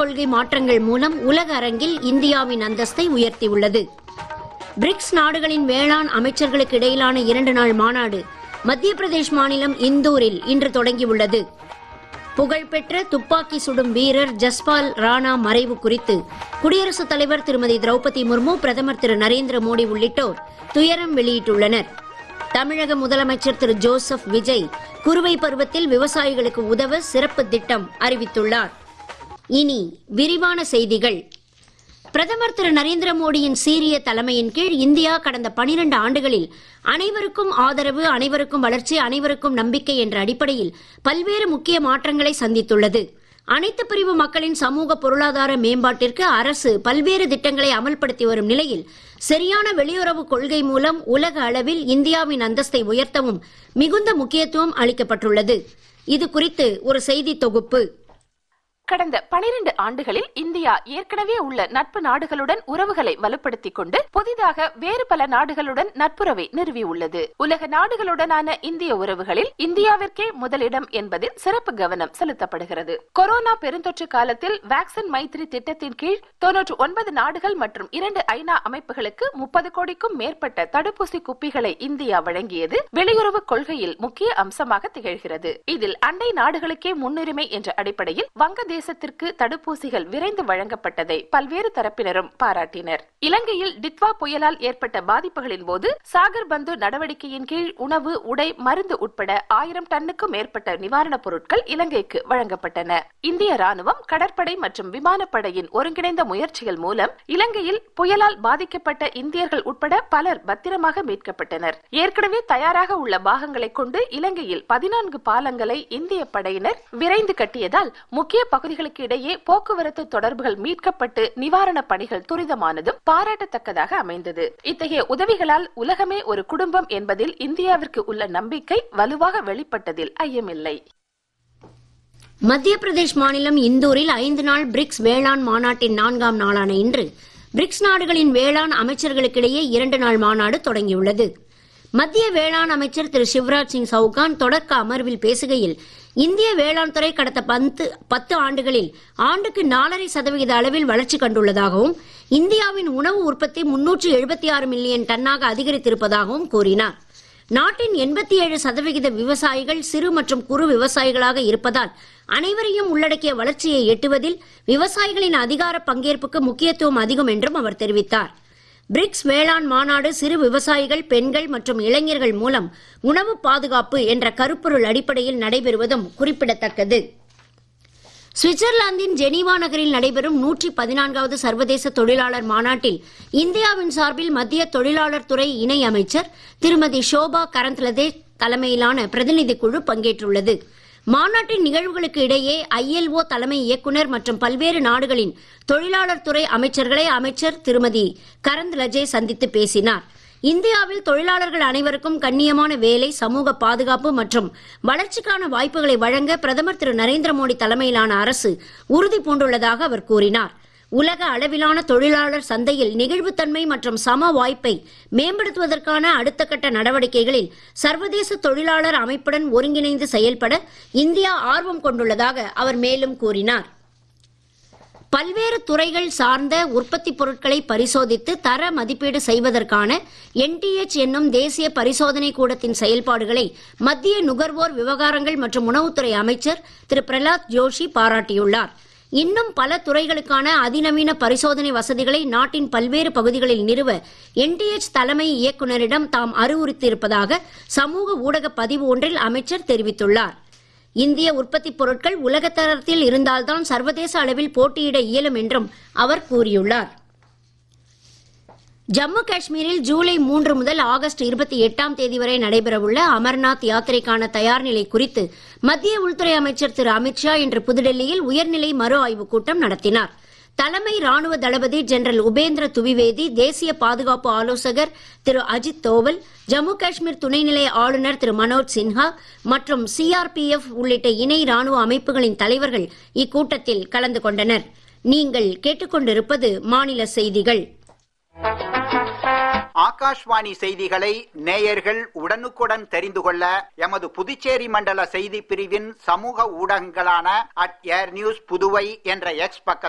கொள்கை மாற்றங்கள் மூலம் உலக அரங்கில் இந்தியாவின் அந்தஸ்தை உயர்த்தியுள்ளது பிரிக்ஸ் நாடுகளின் வேளாண் அமைச்சர்களுக்கு இடையிலான இரண்டு நாள் மாநாடு மத்திய பிரதேஷ் மாநிலம் இந்தூரில் இன்று தொடங்கியுள்ளது புகழ்பெற்ற துப்பாக்கி சுடும் வீரர் ஜஸ்பால் ராணா மறைவு குறித்து குடியரசுத் தலைவர் திருமதி திரௌபதி முர்மு பிரதமர் திரு நரேந்திர மோடி உள்ளிட்டோர் துயரம் வெளியிட்டுள்ளனர் தமிழக முதலமைச்சர் திரு ஜோசப் விஜய் குறுவை பருவத்தில் விவசாயிகளுக்கு உதவ சிறப்பு திட்டம் அறிவித்துள்ளார் இனி விரிவான செய்திகள் பிரதமர் திரு நரேந்திர மோடியின் சீரிய தலைமையின் கீழ் இந்தியா கடந்த பனிரண்டு ஆண்டுகளில் அனைவருக்கும் ஆதரவு அனைவருக்கும் வளர்ச்சி அனைவருக்கும் நம்பிக்கை என்ற அடிப்படையில் பல்வேறு முக்கிய மாற்றங்களை சந்தித்துள்ளது அனைத்து பிரிவு மக்களின் சமூக பொருளாதார மேம்பாட்டிற்கு அரசு பல்வேறு திட்டங்களை அமல்படுத்தி வரும் நிலையில் சரியான வெளியுறவு கொள்கை மூலம் உலக அளவில் இந்தியாவின் அந்தஸ்தை உயர்த்தவும் மிகுந்த முக்கியத்துவம் அளிக்கப்பட்டுள்ளது இது குறித்து ஒரு செய்தி தொகுப்பு கடந்த பனிரெண்டு ஆண்டுகளில் இந்தியா ஏற்கனவே உள்ள நட்பு நாடுகளுடன் உறவுகளை வலுப்படுத்திக் கொண்டு புதிதாக வேறு பல நாடுகளுடன் நட்புறவை நிறுவியுள்ளது உலக நாடுகளுடனான இந்திய உறவுகளில் இந்தியாவிற்கே முதலிடம் என்பதில் சிறப்பு கவனம் செலுத்தப்படுகிறது கொரோனா பெருந்தொற்று காலத்தில் வேக்சின் மைத்ரி திட்டத்தின் கீழ் தொன்னூற்று ஒன்பது நாடுகள் மற்றும் இரண்டு ஐநா அமைப்புகளுக்கு முப்பது கோடிக்கும் மேற்பட்ட தடுப்பூசி குப்பிகளை இந்தியா வழங்கியது வெளியுறவு கொள்கையில் முக்கிய அம்சமாக திகழ்கிறது இதில் அண்டை நாடுகளுக்கே முன்னுரிமை என்ற அடிப்படையில் வங்கதேச தேசத்திற்கு தடுப்பூசிகள் விரைந்து வழங்கப்பட்டதை பல்வேறு தரப்பினரும் பாராட்டினர் இலங்கையில் டிட்வா புயலால் ஏற்பட்ட பாதிப்புகளின் போது சாகர் பந்து நடவடிக்கையின் கீழ் உணவு உடை மருந்து உட்பட ஆயிரம் டன்னுக்கும் மேற்பட்ட நிவாரணப் பொருட்கள் இலங்கைக்கு வழங்கப்பட்டன இந்திய ராணுவம் கடற்படை மற்றும் விமானப்படையின் ஒருங்கிணைந்த முயற்சிகள் மூலம் இலங்கையில் புயலால் பாதிக்கப்பட்ட இந்தியர்கள் உட்பட பலர் பத்திரமாக மீட்கப்பட்டனர் ஏற்கனவே தயாராக உள்ள பாகங்களை கொண்டு இலங்கையில் பதினான்கு பாலங்களை இந்திய படையினர் விரைந்து கட்டியதால் முக்கிய பகுதி பகுதிகளுக்கு இடையே போக்குவரத்து தொடர்புகள் மீட்கப்பட்டு நிவாரணப் பணிகள் துரிதமானதும் பாராட்டத்தக்கதாக அமைந்தது இத்தகைய உதவிகளால் உலகமே ஒரு குடும்பம் என்பதில் இந்தியாவிற்கு உள்ள நம்பிக்கை வலுவாக வெளிப்பட்டதில் ஐயமில்லை மத்திய பிரதேஷ் மாநிலம் இந்தூரில் ஐந்து நாள் பிரிக்ஸ் வேளாண் மாநாட்டின் நான்காம் நாளான இன்று பிரிக்ஸ் நாடுகளின் வேளாண் அமைச்சர்களுக்கிடையே இரண்டு நாள் மாநாடு தொடங்கியுள்ளது மத்திய வேளாண் அமைச்சர் திரு சிவராஜ் சிங் சவுகான் தொடக்க அமர்வில் பேசுகையில் இந்திய வேளாண் துறை கடந்த பத்து பத்து ஆண்டுகளில் ஆண்டுக்கு நாலரை சதவிகித அளவில் வளர்ச்சி கண்டுள்ளதாகவும் இந்தியாவின் உணவு உற்பத்தி முன்னூற்று எழுபத்தி ஆறு மில்லியன் டன்னாக அதிகரித்திருப்பதாகவும் கூறினார் நாட்டின் எண்பத்தி ஏழு சதவிகித விவசாயிகள் சிறு மற்றும் குறு விவசாயிகளாக இருப்பதால் அனைவரையும் உள்ளடக்கிய வளர்ச்சியை எட்டுவதில் விவசாயிகளின் அதிகார பங்கேற்புக்கு முக்கியத்துவம் அதிகம் என்றும் அவர் தெரிவித்தார் பிரிக்ஸ் வேளாண் மாநாடு சிறு விவசாயிகள் பெண்கள் மற்றும் இளைஞர்கள் மூலம் உணவு பாதுகாப்பு என்ற கருப்பொருள் அடிப்படையில் நடைபெறுவதும் குறிப்பிடத்தக்கது சுவிட்சர்லாந்தின் ஜெனீவா நகரில் நடைபெறும் நூற்றி பதினான்காவது சர்வதேச தொழிலாளர் மாநாட்டில் இந்தியாவின் சார்பில் மத்திய தொழிலாளர் துறை இணை அமைச்சர் திருமதி ஷோபா கரந்த்லதே தலைமையிலான பிரதிநிதி குழு பங்கேற்றுள்ளது மாநாட்டின் நிகழ்வுகளுக்கு இடையே ஐஎல்ஓ தலைமை இயக்குநர் மற்றும் பல்வேறு நாடுகளின் தொழிலாளர் துறை அமைச்சர்களை அமைச்சர் திருமதி கரந்த் லஜே சந்தித்து பேசினார் இந்தியாவில் தொழிலாளர்கள் அனைவருக்கும் கண்ணியமான வேலை சமூக பாதுகாப்பு மற்றும் வளர்ச்சிக்கான வாய்ப்புகளை வழங்க பிரதமர் திரு நரேந்திர மோடி தலைமையிலான அரசு உறுதி பூண்டுள்ளதாக அவர் கூறினார் உலக அளவிலான தொழிலாளர் சந்தையில் நெகிழ்வுத்தன்மை மற்றும் சம வாய்ப்பை மேம்படுத்துவதற்கான அடுத்த கட்ட நடவடிக்கைகளில் சர்வதேச தொழிலாளர் அமைப்புடன் ஒருங்கிணைந்து செயல்பட இந்தியா ஆர்வம் கொண்டுள்ளதாக அவர் மேலும் கூறினார் பல்வேறு துறைகள் சார்ந்த உற்பத்தி பொருட்களை பரிசோதித்து தர மதிப்பீடு செய்வதற்கான என்டிஎச் என்னும் தேசிய பரிசோதனை கூடத்தின் செயல்பாடுகளை மத்திய நுகர்வோர் விவகாரங்கள் மற்றும் உணவுத்துறை அமைச்சர் திரு பிரலாத் ஜோஷி பாராட்டியுள்ளார் இன்னும் பல துறைகளுக்கான அதிநவீன பரிசோதனை வசதிகளை நாட்டின் பல்வேறு பகுதிகளில் நிறுவ என்டிஎச் தலைமை இயக்குநரிடம் தாம் அறிவுறுத்தியிருப்பதாக சமூக ஊடக பதிவு ஒன்றில் அமைச்சர் தெரிவித்துள்ளார் இந்திய உற்பத்தி பொருட்கள் உலகத்தரத்தில் இருந்தால்தான் சர்வதேச அளவில் போட்டியிட இயலும் என்றும் அவர் கூறியுள்ளார் ஜம்மு காஷ்மீரில் ஜூலை மூன்று முதல் ஆகஸ்ட் இருபத்தி எட்டாம் தேதி வரை நடைபெறவுள்ள அமர்நாத் யாத்திரைக்கான தயார் நிலை குறித்து மத்திய உள்துறை அமைச்சர் திரு அமித்ஷா இன்று புதுடெல்லியில் உயர்நிலை மறு ஆய்வுக் கூட்டம் நடத்தினார் தலைமை ராணுவ தளபதி ஜெனரல் உபேந்திர துவிவேதி தேசிய பாதுகாப்பு ஆலோசகர் திரு அஜித் தோவல் ஜம்மு காஷ்மீர் துணைநிலை ஆளுநர் திரு மனோஜ் சின்ஹா மற்றும் சிஆர்பிஎஃப் உள்ளிட்ட இணை ராணுவ அமைப்புகளின் தலைவர்கள் இக்கூட்டத்தில் கலந்து கொண்டனர் நீங்கள் கேட்டுக்கொண்டிருப்பது மாநில செய்திகள் ஆகாஷ்வாணி செய்திகளை நேயர்கள் உடனுக்குடன் தெரிந்து கொள்ள எமது புதுச்சேரி மண்டல செய்தி பிரிவின் சமூக ஊடகங்களான அட் ஏர் நியூஸ் புதுவை என்ற எக்ஸ் பக்கத்தை